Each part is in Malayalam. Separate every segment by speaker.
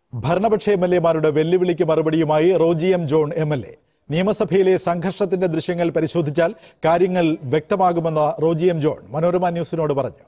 Speaker 1: ഭരണപക്ഷ എം എൽ എമാരുടെ വെല്ലുവിളിക്ക് മറുപടിയുമായി Roji M John M L A നിയമസഭയിലെ സംഘർഷത്തിന്റെ ദൃശ്യങ്ങൾ പരിശോധിച്ചാൽ കാര്യങ്ങൾ വ്യക്തമാകുമെന്ന് റോജി എം ജോൺ മനോരമ ന്യൂസിനോട് പറഞ്ഞു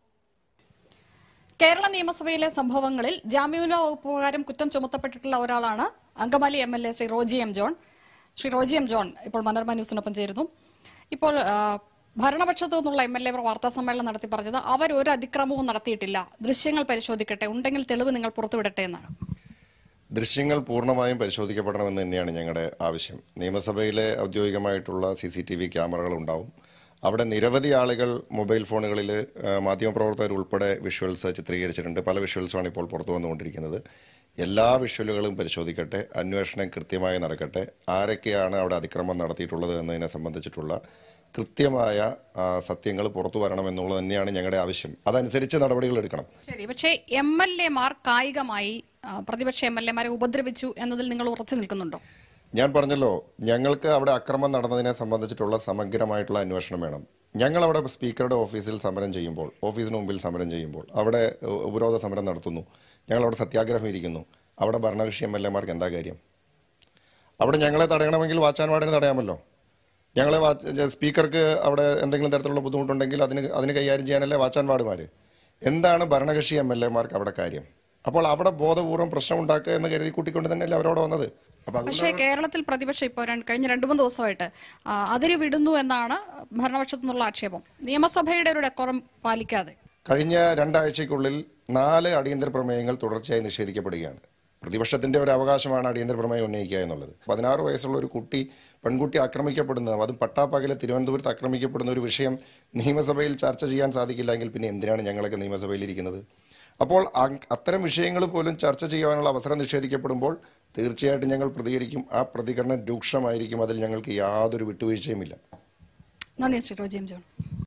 Speaker 2: കേരള നിയമസഭയിലെ സംഭവങ്ങളിൽ ജാമ്യമില്ല വകുപ്പ് പ്രകാരം കുറ്റം ചുമത്തപ്പെട്ടിട്ടുള്ള ഒരാളാണ് Angamaly M L A Shri Roji M John Shri Roji M John ഇപ്പോൾ മനോരമ ന്യൂസിനൊപ്പം ചേരുന്നു ഇപ്പോൾ ആ, ഭരണപക്ഷത്തു നിന്നുള്ള എം എൽ എ വാർത്താ സമ്മേളനം നടത്തി പറഞ്ഞത് അവർ ഒരു അതിക്രമവും നടത്തിയിട്ടില്ല ദൃശ്യങ്ങൾ പരിശോധിക്കട്ടെ ഉണ്ടെങ്കിൽ തെളിവ് നിങ്ങൾ പുറത്തുവിടട്ടെ എന്നാണ്
Speaker 3: ദൃശ്യങ്ങൾ പൂർണ്ണമായും പരിശോധിക്കപ്പെടണമെന്ന് തന്നെയാണ് ഞങ്ങളുടെ ആവശ്യം നിയമസഭയിലെ ഔദ്യോഗികമായിട്ടുള്ള സി സി ടി വി ക്യാമറകൾ ഉണ്ടാവും അവിടെ നിരവധി ആളുകൾ മൊബൈൽ ഫോണുകളിൽ മാധ്യമപ്രവർത്തകർ ഉൾപ്പെടെ വിഷ്വൽസ് ചിത്രീകരിച്ചിട്ടുണ്ട് പല വിഷ്വൽസാണ് ഇപ്പോൾ പുറത്തു വന്നുകൊണ്ടിരിക്കുന്നത് എല്ലാ വിഷ്വലുകളും പരിശോധിക്കട്ടെ അന്വേഷണം കൃത്യമായി നടക്കട്ടെ ആരൊക്കെയാണ് അവിടെ അതിക്രമം നടത്തിയിട്ടുള്ളത് എന്നതിനെ സംബന്ധിച്ചിട്ടുള്ള കൃത്യമായ ആ, സത്യങ്ങൾ പുറത്തു വരണമെന്നുള്ളത് തന്നെയാണ് ഞങ്ങളുടെ ആവശ്യം അതനുസരിച്ച് നടപടികൾ എടുക്കണം
Speaker 2: ശരി പക്ഷേ എം എൽ എമാർ കായികമായി ആ, പ്രതിപക്ഷ എം എൽ എമാരെ ഉപദ്രവിച്ചു എന്നതിൽ നിങ്ങൾ ഉറച്ചു നിൽക്കുന്നുണ്ടോ
Speaker 3: ഞാൻ പറഞ്ഞല്ലോ ഞങ്ങൾക്ക് അവിടെ അക്രമം നടന്നതിനെ സംബന്ധിച്ചിട്ടുള്ള സമഗ്രമായിട്ടുള്ള അന്വേഷണം വേണം ഞങ്ങൾ അവിടെ സ്പീക്കറുടെ ഓഫീസിൽ സമരം ചെയ്യുമ്പോൾ ഓഫീസിന് മുമ്പിൽ സമരം ചെയ്യുമ്പോൾ അവിടെ ഉ- ഉപരോധ സമരം നടത്തുന്നു ഞങ്ങൾ അവിടെ സത്യാഗ്രഹം ഇരിക്കുന്നു അവിടെ ഭരണകക്ഷി എം എൽ എമാർക്ക് എന്താ കാര്യം അവിടെ ഞങ്ങളെ തടയണമെങ്കിൽ വാച്ചാൻ വാർഡിന് തടയാമല്ലോ ഞങ്ങളെ വാ- സ്പീക്കർക്ക് അവിടെ എന്തെങ്കിലും തരത്തിലുള്ള ബുദ്ധിമുട്ടുണ്ടെങ്കിൽ അതിന് അതിന് കൈകാര്യം ചെയ്യാനല്ലേ വാച്ചാൻ വാർഡുമാർ എന്താണ് ഭരണകക്ഷി എം എൽ എമാർക്ക് അവിടെ കാര്യം അപ്പോൾ അവിടെ ബോധപൂർവ്വം പ്രശ്നം ഉണ്ടാക്കുക എന്ന് കരുതി കൂട്ടിക്കൊണ്ട് തന്നെയല്ലേ അവരോട് വന്നത് അപ്പോൾ അത്
Speaker 2: പക്ഷേ കേരളത്തിൽ പ്രതിപക്ഷം ഇപ്പോൾ രണ്ട് കഴിഞ്ഞ രണ്ടു മൂന്ന് ദിവസമായിട്ട് ആ, അതിര് വിടുന്നു എന്നാണ് ഭരണപക്ഷത്തു നിന്നുള്ള ആക്ഷേപം നിയമസഭയുടെ ഒരു ഡെക്കോറം പാലിക്കാതെ
Speaker 3: കഴിഞ്ഞ രണ്ടാഴ്ചയ്ക്കുള്ളിൽ നാല് അടിയന്തര പ്രമേയങ്ങൾ തുടർച്ചയായി നിഷേധിക്കപ്പെടുകയാണ് പ്രതിപക്ഷത്തിന്റെ ഒരു അവകാശമാണ് അടിയന്തര പ്രമേയം ഉന്നയിക്കുക എന്നുള്ളത് പതിനാറ് വയസ്സുള്ള ഒരു കുട്ടി പെൺകുട്ടി ആക്രമിക്കപ്പെടുന്നത് അതും പട്ടാപ്പകലെ തിരുവനന്തപുരത്ത് ആക്രമിക്കപ്പെടുന്ന ഒരു വിഷയം നിയമസഭയിൽ ചർച്ച ചെയ്യാൻ സാധിക്കില്ല എങ്കിൽ പിന്നെ എന്തിനാണ് ഞങ്ങളൊക്കെ നിയമസഭയിൽ ഇരിക്കുന്നത് അപ്പോൾ അ- അത്തരം വിഷയങ്ങൾ പോലും ചർച്ച ചെയ്യാനുള്ള അവസരം നിഷേധിക്കപ്പെടുമ്പോൾ തീർച്ചയായിട്ടും ഞങ്ങൾ പ്രതികരിക്കും ആ പ്രതികരണം രൂക്ഷമായിരിക്കും അതിൽ ഞങ്ങൾക്ക് യാതൊരു വിട്ടുവീഴ്ചയുമില്ല
Speaker 2: നന്ദി ശ്രീ റോജി എം ജോൺ